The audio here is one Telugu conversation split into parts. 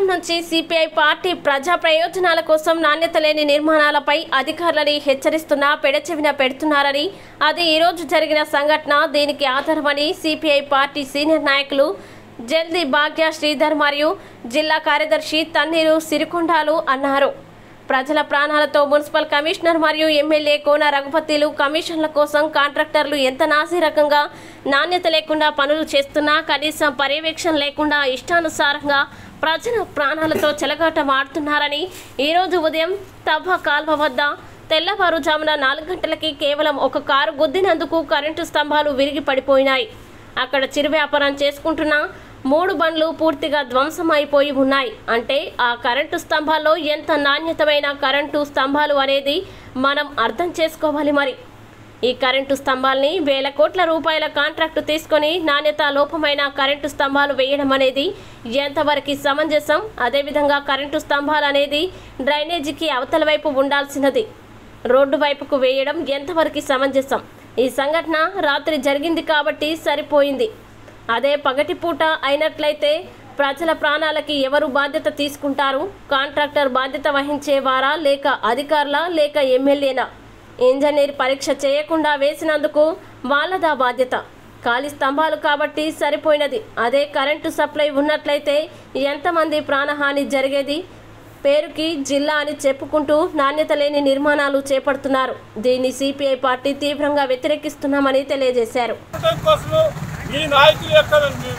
కాలం నుంచి సిపిఐ పార్టీ ప్రజా ప్రయోజనాల కోసం నాణ్యత లేని నిర్మాణాలపై అధికారులని హెచ్చరిస్తున్నా పెడచెవిన పెడుతున్నారని అది ఈరోజు జరిగిన సంఘటన దీనికి ఆధారమని సిపిఐ పార్టీ సీనియర్ నాయకులు జల్ది భాగ్య శ్రీధర్ మరియు జిల్లా కార్యదర్శి తన్నీరు సిరికొండాలు అన్నారు ప్రజల ప్రాణాలతో మున్సిపల్ కమిషనర్ మరియు ఎమ్మెల్యే కోన రఘుపతిలు కమిషన్ల కోసం కాంట్రాక్టర్లు ఎంత నాసిరకంగా నాణ్యత లేకుండా పనులు చేస్తున్నా కనీసం పర్యవేక్షణ లేకుండా ఇష్టానుసారంగా ప్రజల ప్రాణాలతో చెలగాటం ఆడుతున్నారని ఈరోజు ఉదయం తవ్వ కాల్వ వద్ద తెల్లవారుజామున నాలుగు గంటలకి కేవలం ఒక కారు గుద్దినందుకు కరెంటు స్తంభాలు విరిగి పడిపోయినాయి అక్కడ చిరు వ్యాపారం చేసుకుంటున్న మూడు బండ్లు పూర్తిగా ధ్వంసం అయిపోయి ఉన్నాయి అంటే ఆ కరెంటు స్తంభాల్లో ఎంత నాణ్యతమైన కరెంటు స్తంభాలు అనేది మనం అర్థం చేసుకోవాలి మరి ఈ కరెంటు స్తంభాల్ని వేల కోట్ల రూపాయల కాంట్రాక్టు తీసుకొని నాణ్యత లోపమైన కరెంటు స్తంభాలు వేయడం అనేది ఎంతవరకు సమంజసం అదేవిధంగా కరెంటు స్తంభాలు అనేది డ్రైనేజీకి అవతల వైపు ఉండాల్సినది రోడ్డు వైపుకు వేయడం ఎంతవరకు సమంజసం ఈ సంఘటన రాత్రి జరిగింది కాబట్టి సరిపోయింది అదే పగటిపూట అయినట్లయితే ప్రజల ప్రాణాలకి ఎవరు బాధ్యత తీసుకుంటారు కాంట్రాక్టర్ బాధ్యత వహించేవారా లేక అధికారుల లేక ఎమ్మెల్యేనా ఇంజనీర్ పరీక్ష చేయకుండా వేసినందుకు వాళ్ళదా బాధ్యత ఖాళీ స్తంభాలు కాబట్టి సరిపోయినది అదే కరెంటు సప్లై ఉన్నట్లయితే ఎంతమంది ప్రాణహాని జరిగేది పేరుకి జిల్లా అని చెప్పుకుంటూ నాణ్యత లేని నిర్మాణాలు చేపడుతున్నారు దీన్ని సిపిఐ పార్టీ తీవ్రంగా వ్యతిరేకిస్తున్నామని తెలియజేశారు ఉండటం కోసము మీ నాయకుల యొక్క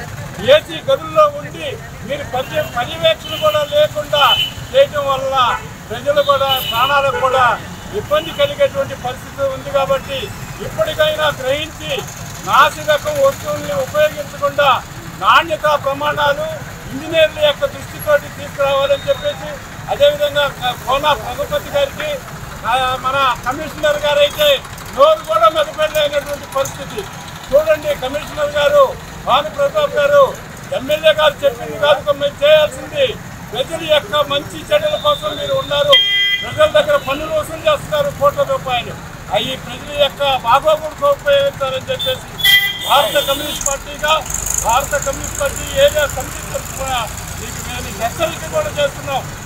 ఏసీ గదుల్లో ఉండి మీరు పర్య పర్యవేక్షణ కూడా లేకుండా చేయటం వల్ల ప్రజలు కూడా ప్రాణాలకు కూడా ఇబ్బంది కలిగేటువంటి పరిస్థితి ఉంది కాబట్టి ఇప్పటికైనా గ్రహించి నాసి రకం వస్తువుల్ని ఉపయోగించకుండా నాణ్యత ప్రమాణాలు ఇంజనీర్ల యొక్క దృష్టితోటి తీసుకురావాలని చెప్పేసి అదేవిధంగా కోన రఘుపతి గారికి ఆ, మన కమిషనర్ గారు అయితే నోరు కూడా మెదపెట్టలేనటువంటి పరిస్థితి చూడండి కమిషనర్ గారు భాను ప్రతాప్ గారు ఎమ్మెల్యే గారు చెప్పింది కాదు మీరు చేయాల్సింది ప్రజల యొక్క మంచి చెడ్డల కోసం మీరు ఉన్నారు ప్రజల దగ్గర పన్నులు వసూలు చేస్తున్నారు కోట్ల రూపాయలు అవి ప్రజల యొక్క బాగోగులకు ఉపయోగిస్తారని చెప్పేసి భారత కమ్యూనిస్ట్ పార్టీగా భారత కమ్యూనిస్ట్ పార్టీ ఏరియా సమితి తరఫున మీకు మేము హెచ్చరిక కూడా చేస్తున్నాం